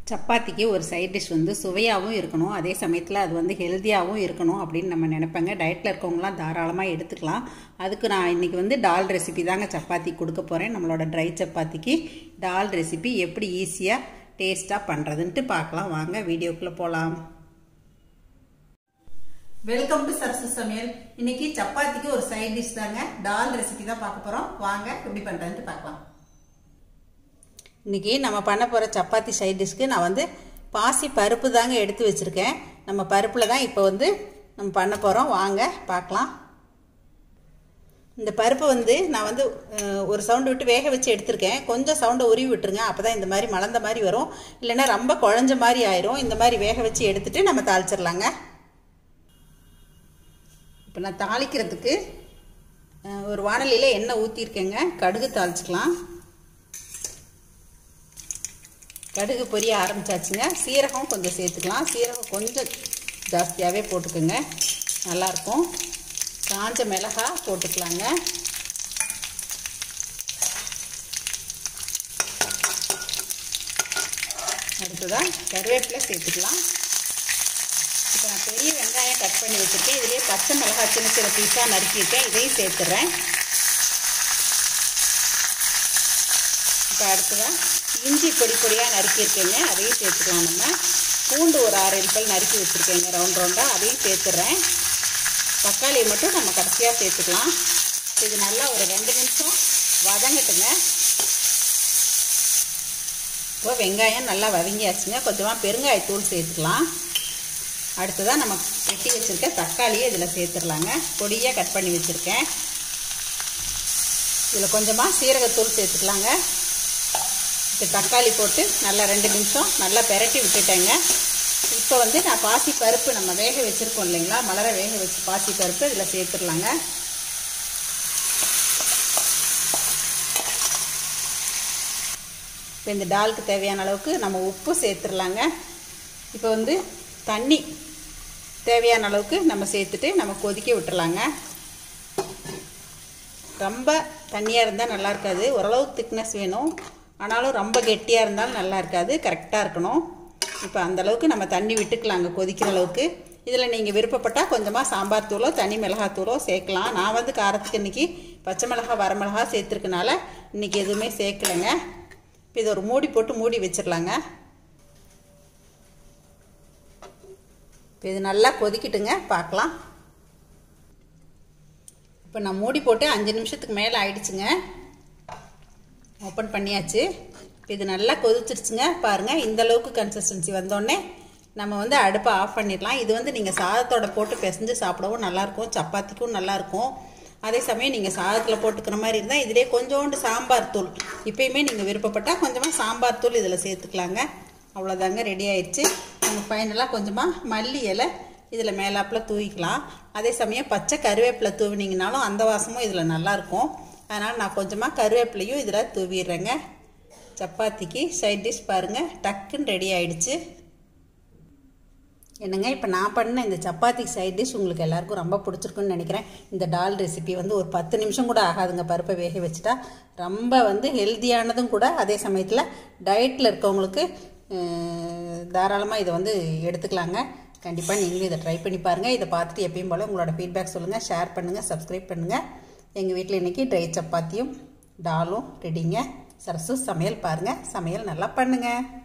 சப்பாத்திக்கு ஒரு side dish வந்து சுவையாகவும் இருக்கணும் அதே சமயத்தில் அது வந்து ஹெல்த்தியாகவும் இருக்கணும் அப்படின்னு நம்ம நினைப்பேங்க டயட்டில் இருக்கவங்களாம் தாராளமாக எடுத்துக்கலாம் அதுக்கு நான் இன்றைக்கி வந்து டால் ரெசிபி தாங்க சப்பாத்தி கொடுக்க போகிறேன் நம்மளோட ட்ரை சப்பாத்திக்கு டால் ரெசிபி எப்படி ஈஸியாக டேஸ்ட்டாக பண்ணுறதுன்ட்டு பார்க்கலாம் வாங்க வீடியோக்குள்ளே போகலாம் வெல்கம் டு சரசு சமையல் இன்னைக்கு சப்பாத்திக்கு ஒரு சைட் டிஷ் தாங்க டால் ரெசிபி தான் பார்க்க போகிறோம் வாங்க எப்படி பண்ணுறதுன்ட்டு பார்க்கலாம் இன்றைக்கி நம்ம பண்ண போகிற சப்பாத்தி சைட் டிஷ்க்கு நான் வந்து பாசி பருப்பு தாங்க எடுத்து வச்சுருக்கேன் நம்ம பருப்பில் தான் இப்போ வந்து நம்ம பண்ண போகிறோம் வாங்க பார்க்கலாம் இந்த பருப்பு வந்து நான் வந்து ஒரு சவுண்டு விட்டு வேக வச்சு எடுத்திருக்கேன் கொஞ்சம் சவுண்டை உருவி விட்டுருங்க அப்போ தான் இந்த மாதிரி மலர்ந்த மாதிரி வரும் இல்லைன்னா ரொம்ப குழஞ்ச மாதிரி ஆயிரும் இந்த மாதிரி வேக வச்சு எடுத்துகிட்டு நம்ம தாளிச்சிடலாங்க இப்போ நான் தாளிக்கிறதுக்கு ஒரு வானலியில் எண்ணெய் ஊற்றிருக்கேங்க கடுகு தாளிச்சிக்கலாம் கடுகு பொரிய ஆரம்பிச்சாச்சுங்க சீரகம் கொஞ்சம் சேர்த்துக்கலாம் சீரகம் கொஞ்சம் ஜாஸ்தியாகவே போட்டுக்கோங்க நல்லாயிருக்கும் காஞ்ச மிளகா போட்டுக்கலாங்க அடுத்ததாக கருவேப்பிலை சேர்த்துக்கலாம் இப்போ நான் பெரிய வெங்காயம் கட் பண்ணி வச்சுருக்கேன் இதுலேயே பச்சை மிளகா சின்ன சின்ன பீஸாக நறுக்கியிருக்கேன் இதையும் சேர்த்துட்றேன் இப்போ அடுத்ததாக இஞ்சி பொடி பொடியாக நறுக்கியிருக்கேங்க அதையும் சேர்த்துக்கலாம் நம்ம பூண்டு ஒரு ஆறு எண்பல் நறுக்கி வச்சுருக்கேங்க ரவுண்ட் ரவுண்டாக அதையும் சேர்த்துட்றேன் தக்காளியை மட்டும் நம்ம கடைசியாக சேர்த்துக்கலாம் இது நல்லா ஒரு ரெண்டு நிமிஷம் வதங்கட்டுங்க இப்போ வெங்காயம் நல்லா வதங்கியாச்சுங்க கொஞ்சமாக பெருங்காயத்தூள் சேர்த்துக்கலாம் அடுத்ததாக நம்ம வெட்டி வச்சுருக்க தக்காளியை இதில் சேர்த்துடலாங்க பொடியாக கட் பண்ணி வச்சுருக்கேன் இதில் கொஞ்சமாக சீரகத்தூள் சேர்த்துக்கலாங்க இப்போ தக்காளி போட்டு நல்லா ரெண்டு நிமிஷம் நல்லா பெரட்டி விட்டுட்டேங்க இப்போ வந்து நான் பாசி பருப்பு நம்ம வேக வச்சுருக்கோம் இல்லைங்களா மலர வேக வச்சு பாசி பருப்பு இதில் சேர்த்துடலாங்க இப்போ இந்த டாலுக்கு தேவையான அளவுக்கு நம்ம உப்பு சேர்த்துடலாங்க இப்போ வந்து தண்ணி தேவையான அளவுக்கு நம்ம சேர்த்துட்டு நம்ம கொதிக்க விட்டுறலாங்க ரொம்ப தண்ணியாக இருந்தால் நல்லா இருக்காது ஓரளவு திக்னஸ் வேணும் ஆனாலும் ரொம்ப கெட்டியாக இருந்தாலும் நல்லா இருக்காது கரெக்டாக இருக்கணும் இப்போ அந்தளவுக்கு நம்ம தண்ணி விட்டுக்கலாங்க கொதிக்கிற அளவுக்கு இதில் நீங்கள் விருப்பப்பட்டால் கொஞ்சமாக சாம்பார் தூளோ தனி மிளகாத்தூளோ சேர்க்கலாம் நான் வந்து காரத்துக்கு இன்றைக்கி பச்சை மிளகா வரமிளகா சேர்த்துருக்கனால இன்றைக்கி எதுவுமே சேர்க்கலைங்க இப்போ இதை ஒரு மூடி போட்டு மூடி வச்சிடலாங்க இப்போ இது நல்லா கொதிக்கிட்டுங்க பார்க்கலாம் இப்போ நான் மூடி போட்டு அஞ்சு நிமிஷத்துக்கு மேலே ஆயிடுச்சுங்க ஓப்பன் பண்ணியாச்சு இது நல்லா கொதிச்சிருச்சுங்க பாருங்கள் இந்த அளவுக்கு கன்சிஸ்டன்சி வந்தோடனே நம்ம வந்து அடுப்பை ஆஃப் பண்ணிடலாம் இது வந்து நீங்கள் சாதத்தோட போட்டு பிசைஞ்சு சாப்பிடவும் நல்லாயிருக்கும் சப்பாத்திக்கும் நல்லாயிருக்கும் அதே சமயம் நீங்கள் சாதத்தில் போட்டுக்கிற மாதிரி இருந்தால் இதிலே கொஞ்சோண்டு சாம்பார் தூள் இப்போயுமே நீங்கள் விருப்பப்பட்டால் கொஞ்சமாக சாம்பார் தூள் இதில் சேர்த்துக்கலாங்க அவ்வளோதாங்க ரெடி ஆயிடுச்சு நம்ம ஃபைனலாக கொஞ்சமாக மல்லி இலை இதில் மேலாப்பில் தூவிக்கலாம் அதே சமயம் பச்சை கருவேப்பிலை தூவினீங்கனாலும் அந்த வாசமும் இதில் நல்லாயிருக்கும் அதனால் நான் கொஞ்சமாக கருவேப்பிலையும் இதில் தூவிடுறேங்க சப்பாத்திக்கு சைட் டிஷ் பாருங்கள் டக்குன்னு ரெடி ஆயிடுச்சு என்னங்க இப்போ நான் பண்ண இந்த சப்பாத்தி சைட் டிஷ் உங்களுக்கு எல்லாருக்கும் ரொம்ப பிடிச்சிருக்குன்னு நினைக்கிறேன் இந்த டால் ரெசிபி வந்து ஒரு பத்து நிமிஷம் கூட ஆகாதுங்க பருப்பை வேக வச்சுட்டா ரொம்ப வந்து ஹெல்த்தியானதும் கூட அதே சமயத்தில் டயட்டில் இருக்கவங்களுக்கு தாராளமாக இதை வந்து எடுத்துக்கலாங்க கண்டிப்பாக நீங்களும் இதை ட்ரை பண்ணி பாருங்கள் இதை பார்த்துட்டு எப்பயும் போல் உங்களோட ஃபீட்பேக் சொல்லுங்கள் ஷேர் பண்ணுங்கள் சப்ஸ்கிரைப் பண்ணுங்கள் எங்கள் வீட்டில் இன்றைக்கி ட்ரை சப்பாத்தியும் டாலும் ரெடிங்க சரசு சமையல் பாருங்கள் சமையல் நல்லா பண்ணுங்கள்